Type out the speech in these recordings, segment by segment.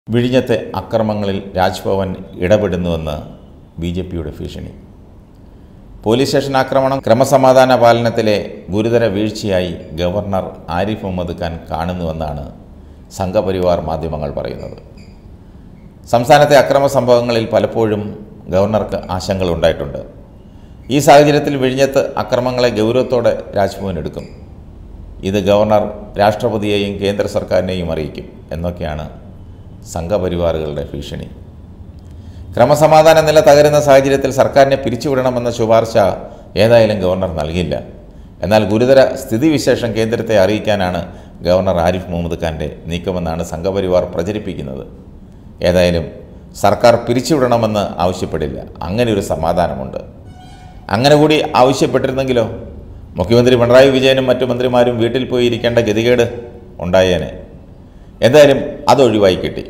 വിഴിഞ്ഞത്തെ അക്രമങ്ങളിൽ Raj Bhavan ഇടപെടുന്നുവെന്ന് B J പിയുടെ ഭീഷണി police station ആക്രമണം ക്രമസമാധാന പാലനത്തിലെ ഗുരുതര വീഴ്ചയായി ഗവർണർ ആരിഫ് മുഹമ്മദ് ഖാൻ കാണുന്നുവെന്നാണ് സംഘപരിവാർ മാധ്യമങ്ങൾ പറയുന്നത് സംസ്ഥാനത്തെ അക്രമ സംഭവങ്ങളിൽ പലപ്പോഴും ഗവർണർക്ക് ആശങ്കകൾ ഉണ്ടായിട്ടുണ്ട് ഈ സാഹചര്യത്തിൽ വിഴിഞ്ഞത്ത് അക്രമങ്ങളെ ഗൗരവത്തോടെ രാജ്ഭവൻ എടുക്കും ഇത് ഗവർണർ രാഷ്ട്രപതിയെയും കേന്ദ്ര സർക്കാരിനെയും അറിയിക്കും എന്നൊക്കെയാണ് സംഘപരിവാറുകളുടെ ഭീഷണി ക്രമസമാധാന നില തകരുന്ന സാഹചര്യത്തിൽ സർക്കാരിനെ പിരിച്ചുവിടണമെന്ന ശുപാർശ ഏതായാലും ഗവർണർ നൽകില്ല എന്നാൽ ഗുരുതര സ്ഥിതിവിശേഷം കേന്ദ്രത്തെ അറിയിക്കാനാണ് ഗവർണർ ആരിഫ് മുഹമ്മദ് ഖാൻ്റെ നീക്കമെന്നാണ് സംഘപരിവാർ പ്രചരിപ്പിക്കുന്നത് ഏതായാലും സർക്കാർ പിരിച്ചുവിടണമെന്ന് ആവശ്യപ്പെടില്ല അങ്ങനെ ഒരു സമാധാനമുണ്ട് അങ്ങനെ കൂടി ആവശ്യപ്പെട്ടിരുന്നെങ്കിലോ മുഖ്യമന്ത്രി പിണറായി വിജയനും മറ്റു മന്ത്രിമാരും വീട്ടിൽ പോയി ഇരിക്കേണ്ട ഗതികേട് ഉണ്ടായേനെ എന്തായാലും അതൊഴിവായി കിട്ടി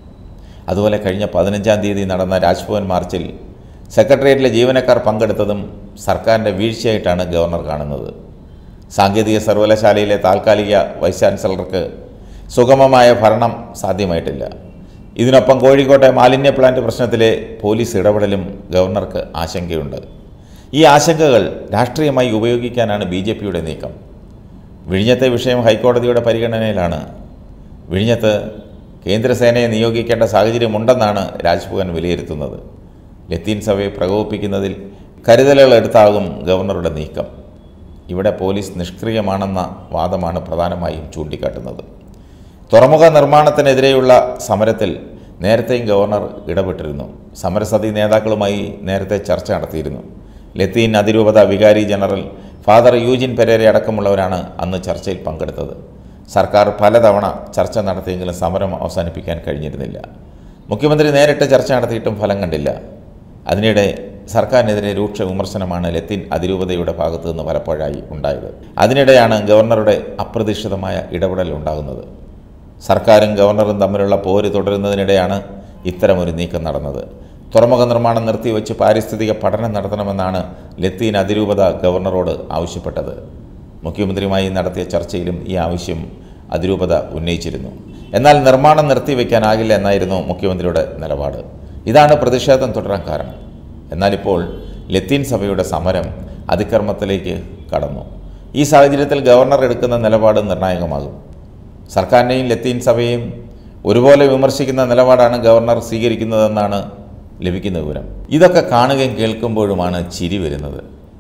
അതുപോലെ കഴിഞ്ഞ പതിനഞ്ചാം തീയതി നടന്ന രാജ്ഭവൻ മാർച്ചിൽ സെക്രട്ടേറിയറ്റിലെ ജീവനക്കാർ പങ്കെടുത്തതും സർക്കാരിൻ്റെ വീഴ്ചയായിട്ടാണ് ഗവർണർ കാണുന്നത് സാങ്കേതിക സർവകലാശാലയിലെ താൽക്കാലിക വൈസ് ചാൻസലർക്ക് സുഗമമായ ഭരണം സാധ്യമായിട്ടില്ല ഇതിനൊപ്പം കോഴിക്കോട്ടെ മാലിന്യ പ്ലാന്റ് പ്രശ്നത്തിലെ പോലീസ് ഇടപെടലും ഗവർണർക്ക് ആശങ്കയുണ്ട് ഈ ആശങ്കകൾ രാഷ്ട്രീയമായി ഉപയോഗിക്കാനാണ് ബി ജെ പിയുടെ നീക്കം വിഴിഞ്ഞത്തെ വിഷയം ഹൈക്കോടതിയുടെ പരിഗണനയിലാണ് വിഴിഞ്ഞത്ത് കേന്ദ്രസേനയെ നിയോഗിക്കേണ്ട സാഹചര്യമുണ്ടെന്നാണ് രാജ്ഭവൻ വിലയിരുത്തുന്നത് ലത്തീൻ സഭയെ പ്രകോപിപ്പിക്കുന്നതിൽ കരുതലുകൾ എടുത്താകും ഗവർണറുടെ നീക്കം ഇവിടെ പോലീസ് നിഷ്ക്രിയമാണെന്ന വാദമാണ് പ്രധാനമായും ചൂണ്ടിക്കാട്ടുന്നത് തുറമുഖ നിർമ്മാണത്തിനെതിരെയുള്ള സമരത്തിൽ നേരത്തെയും ഗവർണർ ഇടപെട്ടിരുന്നു സമരസതി നേതാക്കളുമായി നേരത്തെ ചർച്ച നടത്തിയിരുന്നു ലത്തീൻ അതിരൂപത വികാരി ജനറൽ ഫാദർ യൂജിൻ പെരേര അടക്കമുള്ളവരാണ് അന്ന് ചർച്ചയിൽ പങ്കെടുത്തത് സർക്കാർ പലതവണ ചർച്ച നടത്തിയെങ്കിലും സമരം അവസാനിപ്പിക്കാൻ കഴിഞ്ഞിരുന്നില്ല മുഖ്യമന്ത്രി നേരിട്ട് ചർച്ച നടത്തിയിട്ടും ഫലം കണ്ടില്ല അതിനിടെ സർക്കാരിനെതിരെ രൂക്ഷ വിമർശനമാണ് ലത്തീൻ അതിരൂപതയുടെ ഭാഗത്തു നിന്ന് പലപ്പോഴായി ഉണ്ടായത് അതിനിടെയാണ് ഗവർണറുടെ അപ്രതീക്ഷിതമായ ഇടപെടൽ ഉണ്ടാകുന്നത് സർക്കാരും ഗവർണറും തമ്മിലുള്ള പോര് തുടരുന്നതിനിടെയാണ് ഇത്തരമൊരു നീക്കം നടന്നത് തുറമുഖ നിർമ്മാണം നിർത്തിവെച്ച് പാരിസ്ഥിതിക പഠനം നടത്തണമെന്നാണ് ലത്തീൻ അതിരൂപത ഗവർണറോട് ആവശ്യപ്പെട്ടത് മുഖ്യമന്ത്രിയുമായി നടത്തിയ ചർച്ചയിലും ഈ ആവശ്യം അതിരൂപത ഉന്നയിച്ചിരുന്നു എന്നാൽ നിർമ്മാണം നിർത്തിവെക്കാനാകില്ല എന്നായിരുന്നു മുഖ്യമന്ത്രിയുടെ നിലപാട് ഇതാണ് പ്രതിഷേധം തുടരാൻ കാരണം എന്നാലിപ്പോൾ ലത്തീൻ സഭയുടെ സമരം അതിക്രമത്തിലേക്ക് കടന്നു ഈ സാഹചര്യത്തിൽ ഗവർണർ എടുക്കുന്ന നിലപാട് നിർണായകമാകും സർക്കാരിനെയും ലത്തീൻ സഭയെയും ഒരുപോലെ വിമർശിക്കുന്ന നിലപാടാണ് ഗവർണർ സ്വീകരിക്കുന്നതെന്നാണ് ലഭിക്കുന്ന വിവരം ഇതൊക്കെ കാണുകയും കേൾക്കുമ്പോഴുമാണ് ചിരി വരുന്നത്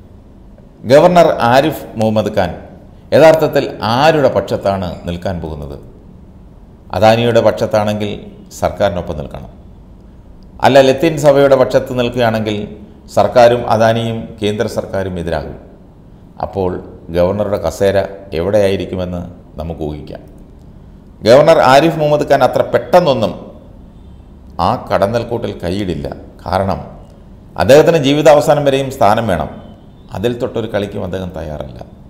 ഗവർണർ ആരിഫ് മുഹമ്മദ് ഖാൻ യഥാർത്ഥത്തിൽ ആരുടെ പക്ഷത്താണ് നിൽക്കാൻ പോകുന്നത് അദാനിയുടെ പക്ഷത്താണെങ്കിൽ സർക്കാരിനൊപ്പം നിൽക്കണം അല്ല ലത്തീൻ സഭയുടെ പക്ഷത്ത് നിൽക്കുകയാണെങ്കിൽ സർക്കാരും അദാനിയും കേന്ദ്ര സർക്കാരും എതിരാകും അപ്പോൾ ഗവർണറുടെ കസേര എവിടെയായിരിക്കുമെന്ന് നമുക്ക് ഊഹിക്കാം ഗവർണർ ആരിഫ് മുഹമ്മദ് ഖാൻ അത്ര പെട്ടെന്നൊന്നും ആ കടന്നൽക്കൂട്ടിൽ കൈയിടില്ല കാരണം അദ്ദേഹത്തിന് ജീവിതാവസാനം വരെയും സ്ഥാനം വേണം അതിൽ തൊട്ടൊരു കളിക്കും അദ്ദേഹം തയ്യാറല്ല